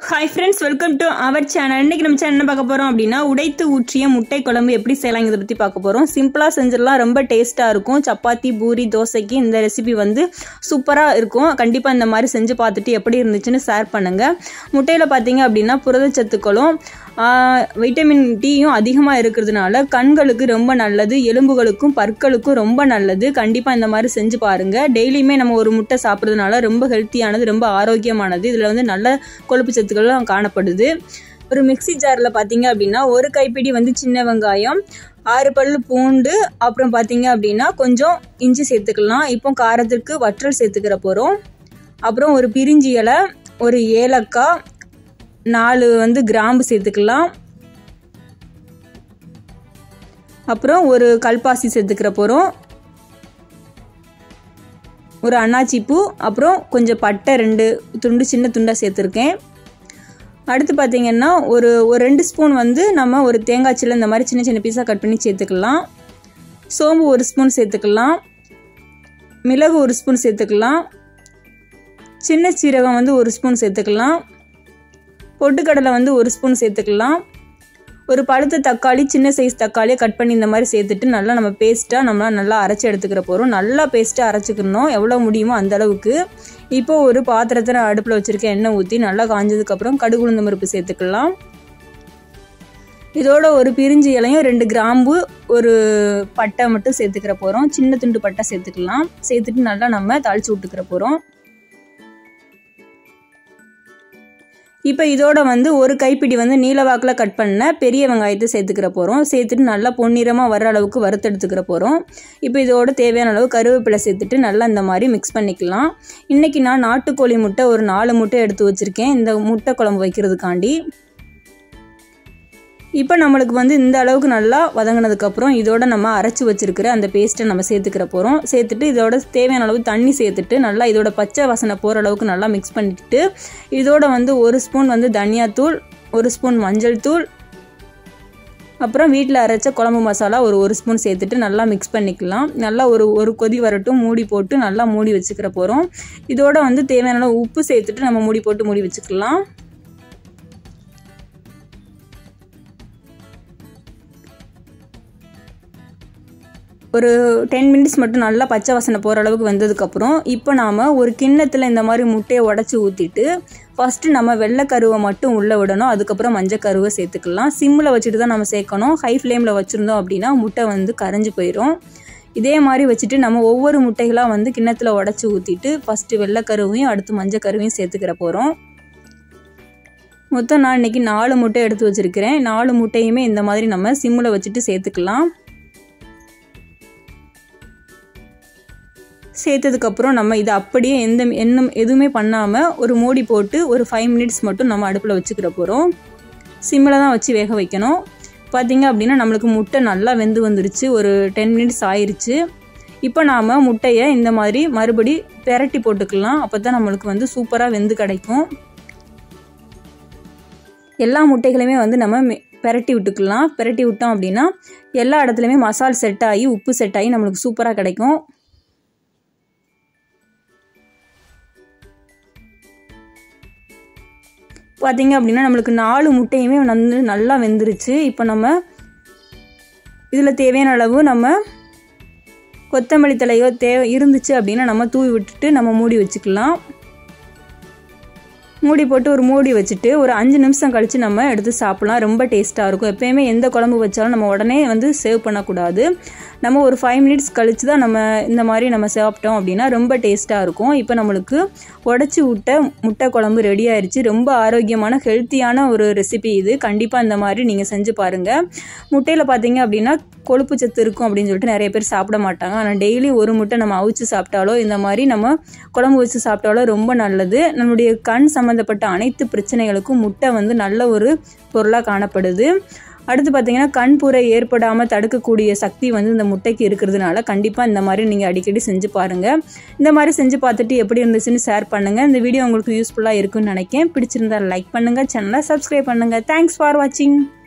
hi friends welcome to our channel இன்னைக்கு நம்ம channel என்ன பார்க்க போறோம் அப்படின்னா உடைத்து ஊற்றிய முட்டை குழம்பு எப்படி செய்யலாம் இதை பற்றி பார்க்க போகிறோம் சிம்பிளாக செஞ்சிடலாம் ரொம்ப டேஸ்ட்டாக இருக்கும் சப்பாத்தி பூரி தோசைக்கு இந்த ரெசிபி வந்து சூப்பராக இருக்கும் கண்டிப்பாக இந்த மாதிரி செஞ்சு பார்த்துட்டு எப்படி இருந்துச்சுன்னு ஷேர் பண்ணுங்கள் முட்டையில் பார்த்தீங்க அப்படின்னா புரதச்சத்துக்களும் வைட்டமின் டியும் அதிகமாக இருக்கிறதுனால கண்களுக்கு ரொம்ப நல்லது எலும்புகளுக்கும் பற்களுக்கும் ரொம்ப நல்லது கண்டிப்பாக இந்த மாதிரி செஞ்சு பாருங்கள் டெய்லியுமே நம்ம ஒரு முட்டை சாப்பிட்றதுனால ரொம்ப ஹெல்த்தியானது ரொம்ப ஆரோக்கியமானது இதில் வந்து நல்ல கொழுப்பு சத்துக்கள்லாம் காணப்படுது ஒரு மிக்சி ஜாரில் பார்த்தீங்க அப்படின்னா ஒரு கைப்பிடி வந்து சின்ன வெங்காயம் ஆறு பல் பூண்டு அப்புறம் பார்த்தீங்க அப்படின்னா கொஞ்சம் இஞ்சி சேர்த்துக்கலாம் இப்போ காரத்துக்கு வற்றல் சேர்த்துக்கிற போகிறோம் அப்புறம் ஒரு பிரிஞ்சி இலை ஒரு ஏலக்காய் நாலு வந்து கிராம்பு சேர்த்துக்கலாம் அப்புறம் ஒரு கல்பாசி சேர்த்துக்கிற போகிறோம் ஒரு அன்னாச்சி பூ அப்புறம் கொஞ்சம் பட்டை ரெண்டு துண்டு சின்ன துண்டாக சேர்த்துருக்கேன் அடுத்து பார்த்திங்கன்னா ஒரு ஒரு ரெண்டு ஸ்பூன் வந்து நம்ம ஒரு தேங்காய் சில்ல இந்த மாதிரி சின்ன சின்ன பீஸாக கட் பண்ணி சேர்த்துக்கலாம் சோம்பு ஒரு ஸ்பூன் சேர்த்துக்கலாம் மிளகு ஒரு ஸ்பூன் சேர்த்துக்கலாம் சின்ன சீரகம் வந்து ஒரு ஸ்பூன் சேர்த்துக்கலாம் பொட்டுக்கடலை வந்து ஒரு ஸ்பூன் சேர்த்துக்கலாம் ஒரு பழுத்த தக்காளி சின்ன சைஸ் தக்காளியை கட் பண்ணி இந்த மாதிரி சேர்த்துட்டு நல்லா நம்ம பேஸ்ட்டாக நம்ம நல்லா அரைச்சி எடுத்துக்கிற போகிறோம் நல்லா பேஸ்ட்டாக அரைச்சிக்கணும் எவ்வளோ முடியுமோ அந்த அளவுக்கு இப்போ ஒரு பாத்திரத்தை நான் அடுப்பில் வச்சுருக்கேன் எண்ணெய் ஊற்றி நல்லா காஞ்சதுக்கப்புறம் கடுகு உளுந்த பருப்பு சேர்த்துக்கலாம் இதோட ஒரு பிரிஞ்சி இலையும் ரெண்டு கிராம்பு ஒரு பட்டை மட்டும் சேர்த்துக்கிற போகிறோம் சின்ன துண்டு பட்டை சேர்த்துக்கலாம் சேர்த்துட்டு நல்லா நம்ம தாளித்து விட்டுக்கிற போகிறோம் இப்போ இதோட வந்து ஒரு கைப்பிடி வந்து நீலவாக்கில் கட் பண்ண பெரிய வெங்காயத்தை சேர்த்துக்கிற போகிறோம் சேர்த்துட்டு நல்லா பொன்னிறமாக வர அளவுக்கு வறுத்தெடுத்துக்கிற போகிறோம் இப்போ இதோட தேவையான அளவு கருவேப்பிலை சேர்த்துட்டு நல்லா இந்த மாதிரி மிக்ஸ் பண்ணிக்கலாம் இன்றைக்கி நான் நாட்டுக்கோழி முட்டை ஒரு நாலு முட்டை எடுத்து வச்சுருக்கேன் இந்த முட்டை குழம்பு வைக்கிறதுக்காண்டி இப்போ நம்மளுக்கு வந்து இந்த அளவுக்கு நல்லா வதங்கினதுக்கப்புறம் இதோட நம்ம அரைச்சி வச்சிருக்கிற அந்த பேஸ்ட்டை நம்ம சேர்த்துக்கிற போகிறோம் சேர்த்துட்டு இதோட தேவையான அளவு தண்ணி சேர்த்துட்டு நல்லா இதோட பச்சை வாசனை போகிற அளவுக்கு நல்லா மிக்ஸ் பண்ணிட்டு இதோட வந்து ஒரு ஸ்பூன் வந்து தனியாத்தூள் ஒரு ஸ்பூன் மஞ்சள் தூள் அப்புறம் வீட்டில் அரைச்ச குழம்பு மசாலா ஒரு ஒரு ஸ்பூன் சேர்த்துட்டு நல்லா மிக்ஸ் பண்ணிக்கலாம் நல்லா ஒரு ஒரு கொதி வரட்டும் மூடி போட்டு நல்லா மூடி வச்சுக்கிற போகிறோம் இதோட வந்து தேவையான அளவு உப்பு சேர்த்துட்டு நம்ம மூடி போட்டு மூடி வச்சுக்கலாம் ஒரு டென் மினிட்ஸ் மட்டும் நல்லா பச்சை வாசனை போகிற அளவுக்கு வந்ததுக்கப்புறம் இப்போ நாம் ஒரு கிண்ணத்தில் இந்த மாதிரி முட்டையை உடச்சி ஊற்றிட்டு ஃபஸ்ட்டு நம்ம வெள்ளைக்கருவை மட்டும் உள்ளே விடணும் அதுக்கப்புறம் மஞ்சள் கருவை சேர்த்துக்கலாம் சிம்மில் வச்சுட்டு தான் நம்ம சேர்க்கணும் ஹை ஃப்ளேமில் வச்சுருந்தோம் அப்படின்னா முட்டை வந்து கரைஞ்சி போயிடும் இதே மாதிரி வச்சுட்டு நம்ம ஒவ்வொரு முட்டைகளாக வந்து கிண்ணத்தில் உடச்சி ஊற்றிட்டு ஃபஸ்ட்டு வெள்ளைக்கருவையும் அடுத்து மஞ்சள் கருவையும் சேர்த்துக்கிற போகிறோம் மொத்தம் நான் இன்றைக்கி நாலு முட்டை எடுத்து வச்சுருக்கிறேன் நாலு முட்டையுமே இந்த மாதிரி நம்ம சிம்மில் வச்சுட்டு சேர்த்துக்கலாம் சேர்த்ததுக்கப்புறம் நம்ம இதை அப்படியே எந்த என்ன எதுவுமே பண்ணாமல் ஒரு மூடி போட்டு ஒரு ஃபைவ் மினிட்ஸ் மட்டும் நம்ம அடுப்பில் வச்சுக்கிற போகிறோம் சிம்மில் தான் வச்சு வேக வைக்கணும் பார்த்திங்க அப்படின்னா நம்மளுக்கு முட்டை நல்லா வெந்து வந்துருச்சு ஒரு டென் மினிட்ஸ் ஆயிடுச்சு இப்போ நாம் முட்டையை இந்த மாதிரி மறுபடி பெரட்டி போட்டுக்கலாம் அப்போ தான் நம்மளுக்கு வந்து சூப்பராக வெந்து கிடைக்கும் எல்லா முட்டைகளையுமே வந்து நம்ம பெரட்டி விட்டுக்கலாம் பெரட்டி விட்டோம் அப்படின்னா எல்லா இடத்துலையுமே மசால் செட் ஆகி உப்பு செட் ஆகி நம்மளுக்கு சூப்பராக கிடைக்கும் பார்த்திங்க அப்படின்னா நம்மளுக்கு நாலு முட்டையுமே வந்து நல்லா வெந்துருச்சு இப்போ நம்ம இதில் தேவையான அளவு நம்ம கொத்தமல்லி தலையோ தே இருந்துச்சு அப்படின்னா நம்ம தூவி விட்டுட்டு நம்ம மூடி வச்சுக்கலாம் மூடி போட்டு ஒரு மூடி வச்சுட்டு ஒரு அஞ்சு நிமிஷம் கழித்து நம்ம எடுத்து சாப்பிட்லாம் ரொம்ப டேஸ்ட்டாக இருக்கும் எப்போயுமே எந்த குழம்பு வச்சாலும் நம்ம உடனே வந்து சேவ் பண்ணக்கூடாது நம்ம ஒரு ஃபைவ் மினிட்ஸ் கழித்து தான் நம்ம இந்த மாதிரி நம்ம சாப்பிட்டோம் அப்படின்னா ரொம்ப டேஸ்ட்டாக இருக்கும் இப்போ நம்மளுக்கு உடச்சி விட்ட முட்டை குழம்பு ரெடி ஆயிடுச்சு ரொம்ப ஆரோக்கியமான ஹெல்த்தியான ஒரு ரெசிபி இது கண்டிப்பாக இந்த மாதிரி நீங்கள் செஞ்சு பாருங்கள் முட்டையில் பார்த்தீங்க அப்படின்னா கொழுப்பு சத்து இருக்கும் அப்படின்னு சொல்லிட்டு நிறைய பேர் சாப்பிட மாட்டாங்க ஆனால் டெய்லி ஒரு முட்டை நம்ம அவிச்சு சாப்பிட்டாலோ இந்த மாதிரி நம்ம குழம்பு வச்சு சாப்பிட்டாலோ ரொம்ப நல்லது நம்மளுடைய கண் சம்மந்தப்பட்ட அனைத்து பிரச்சனைகளுக்கும் முட்டை வந்து நல்ல ஒரு பொருளாக காணப்படுது அடுத்து பார்த்தீங்கன்னா கண்புரை ஏற்படாமல் தடுக்கக்கூடிய சக்தி வந்து இந்த முட்டைக்கு இருக்கிறதுனால கண்டிப்பாக இந்த மாதிரி நீங்கள் அடிக்கடி செஞ்சு பாருங்கள் இந்த மாதிரி செஞ்சு பார்த்துட்டு எப்படி இருந்துச்சுன்னு ஷேர் பண்ணுங்கள் இந்த வீடியோ உங்களுக்கு யூஸ்ஃபுல்லாக இருக்குன்னு நினைக்கிறேன் பிடிச்சிருந்தா லைக் பண்ணுங்கள் சேனலை சப்ஸ்கிரைப் பண்ணுங்கள் தேங்க்ஸ் ஃபார் வாட்சிங்